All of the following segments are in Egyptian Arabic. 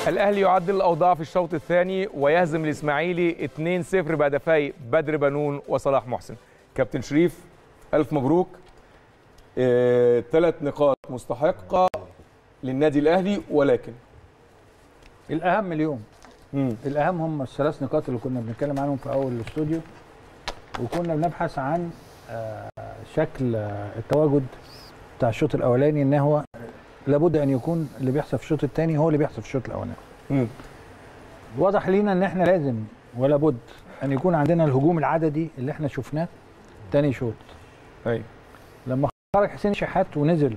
الاهلي يعدل الاوضاع في الشوط الثاني ويهزم الاسماعيلي 2-0 بهدفي بدر بنون وصلاح محسن كابتن شريف الف مبروك ثلاث نقاط مستحقه للنادي الاهلي ولكن الاهم اليوم مم. الاهم هم الثلاث نقاط اللي كنا بنتكلم عنهم في اول الاستوديو وكنا بنبحث عن آه، شكل آه، التواجد بتاع الشوط الاولاني ان هو لابد ان يكون اللي بيحصل في الشوط الثاني هو اللي بيحصل في الشوط الاولاني مم. واضح لينا ان احنا لازم ولا بد ان يكون عندنا الهجوم العددي اللي احنا شفناه تاني شوط ايوه لما خرج حسين شحات ونزل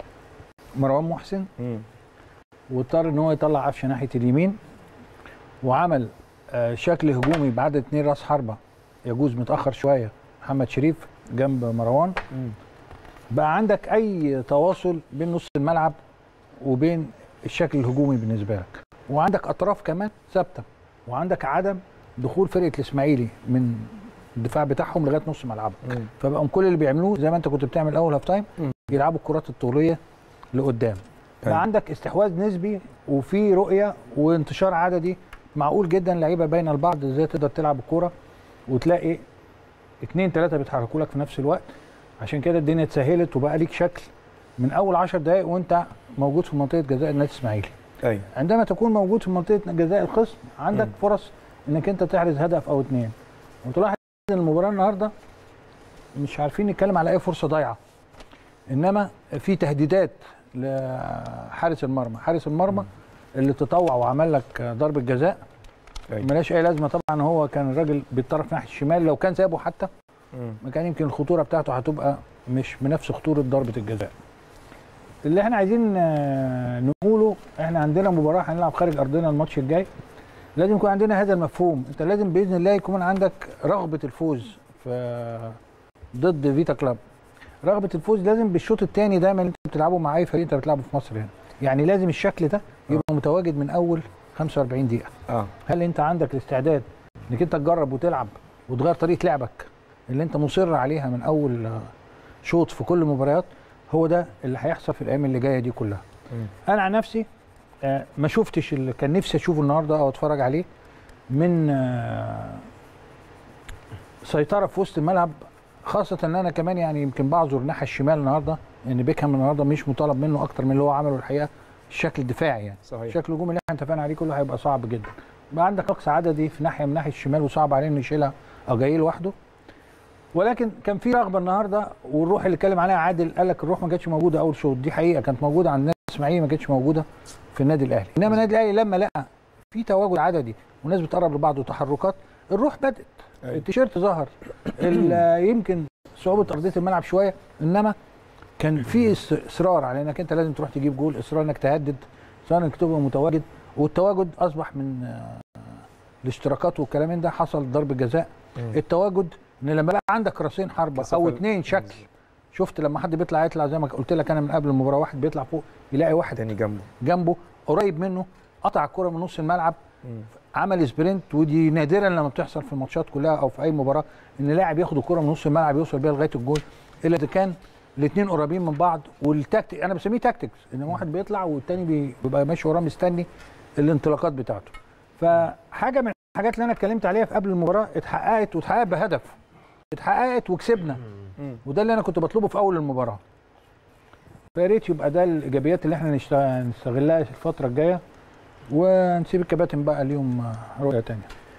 مروان محسن مم. واضطر ان هو يطلع قفشه ناحيه اليمين وعمل آه، شكل هجومي بعدد اتنين راس حربه يجوز متاخر شويه محمد شريف جنب مروان مم. بقى عندك اي تواصل بين نص الملعب وبين الشكل الهجومي بالنسبه لك وعندك اطراف كمان ثابته وعندك عدم دخول فرقه الاسماعيلي من الدفاع بتاعهم لغايه نص ملعبك مم. فبقوا كل اللي بيعملوه زي ما انت كنت بتعمل اول هاف تايم مم. يلعبوا الكرات الطوليه لقدام أيوة. بقى عندك استحواذ نسبي وفي رؤيه وانتشار عددي معقول جدا لعيبه باينه لبعض ازاي تقدر تلعب الكوره وتلاقي اتنين تلاته بيتحركوا لك في نفس الوقت عشان كده الدنيا اتسهلت وبقى ليك شكل من اول 10 دقائق وانت موجود في منطقه جزاء النادي الاسماعيلي ايوه عندما تكون موجود في منطقه جزاء الخصم عندك مم. فرص انك انت تحرز هدف او اتنين وتلاحظ ان المباراه النهارده مش عارفين نتكلم على اي فرصه ضايعه انما في تهديدات لحارس المرمى حارس المرمى اللي تطوع وعمل لك ضربه جزاء أيوة. ملاش اي لازمه طبعا هو كان الراجل بيتطرف ناحيه الشمال لو كان سابه حتى مم. ما كان يمكن الخطوره بتاعته هتبقى مش بنفس خطوره ضربه الجزاء اللي احنا عايزين آه، نقوله احنا عندنا مباراه هنلعب خارج ارضنا الماتش الجاي لازم يكون عندنا هذا المفهوم انت لازم باذن الله يكون عندك رغبه الفوز في ضد فيتا كلاب رغبه الفوز لازم بالشوط الثاني دايما انت بتلعبه مع اي فريق انت بتلعبه في مصر هنا يعني لازم الشكل ده يبقى متواجد من اول 45 دقيقه اه هل انت عندك الاستعداد انك انت تجرب وتلعب وتغير طريقه لعبك اللي انت مصر عليها من اول آه، شوط في كل المباريات هو ده اللي هيحصل في الايام اللي جايه دي كلها مم. انا عن نفسي آه، ما شفتش اللي كان نفسي اشوفه النهارده او اتفرج عليه من آه، سيطره في وسط الملعب خاصه ان انا كمان يعني يمكن بعذر الناحيه الشمال النهارده ان بيكهام النهارده مش مطالب منه اكتر من اللي هو عمله الحقيقه الشكل الدفاعي يعني صحيح الشكل الهجومي اللي احنا اتفقنا عليه كله هيبقى صعب جدا بقى عندك اقصى عددي في ناحيه من ناحيه الشمال وصعب عليه انه يشيلها او جاي لوحده ولكن كان في رغبه النهارده والروح اللي اتكلم عليها عادل قال لك الروح ما كانتش موجوده اول شوط دي حقيقه كانت موجوده عند النادي الاسماعيلي ما كانتش موجوده في النادي الاهلي انما النادي الاهلي لما لقى في تواجد عددي والناس بتقرب لبعض وتحركات الروح بدات أيوة. التيشيرت ظهر ال- يمكن صعوبه ارضيه الملعب شويه انما كان في إص- اصرار على انك انت لازم تروح تجيب جول اصرار انك تهدد اصرار انك تبقى متواجد والتواجد اصبح من آه، الاشتراكات والكلام من ده حصل ضرب جزاء مم. التواجد ان لما بقى عندك راسين حربه كثافة او ال- اتنين شكل شفت لما حد بيطلع يطلع زي ما قلت لك انا من قبل المباراه واحد بيطلع فوق يلاقي واحد تاني جنبه جنبه قريب منه قطع الكره من نص الملعب مم. عمل سبرنت ودي نادرا لما بتحصل في الماتشات كلها او في اي مباراه ان لاعب ياخد الكره من نص الملعب يوصل بيها لغايه الجول الا اذا كان الاثنين قريبين من بعض والتكتيك انا بسميه تاكتكس ان واحد بيطلع والتاني بي- بيبقى ماشي وراه مستني الانطلاقات بتاعته فحاجه من الحاجات اللي انا اتكلمت عليها في قبل المباراه اتحققت واتحققت بهدف اتحققت وكسبنا مم. وده اللي انا كنت بطلبه في اول المباراه فيا ريت يبقى ده الايجابيات اللي احنا نشت- نستغلها الفتره الجايه ونسيب الكباتن بقى ليهم رؤيه تانية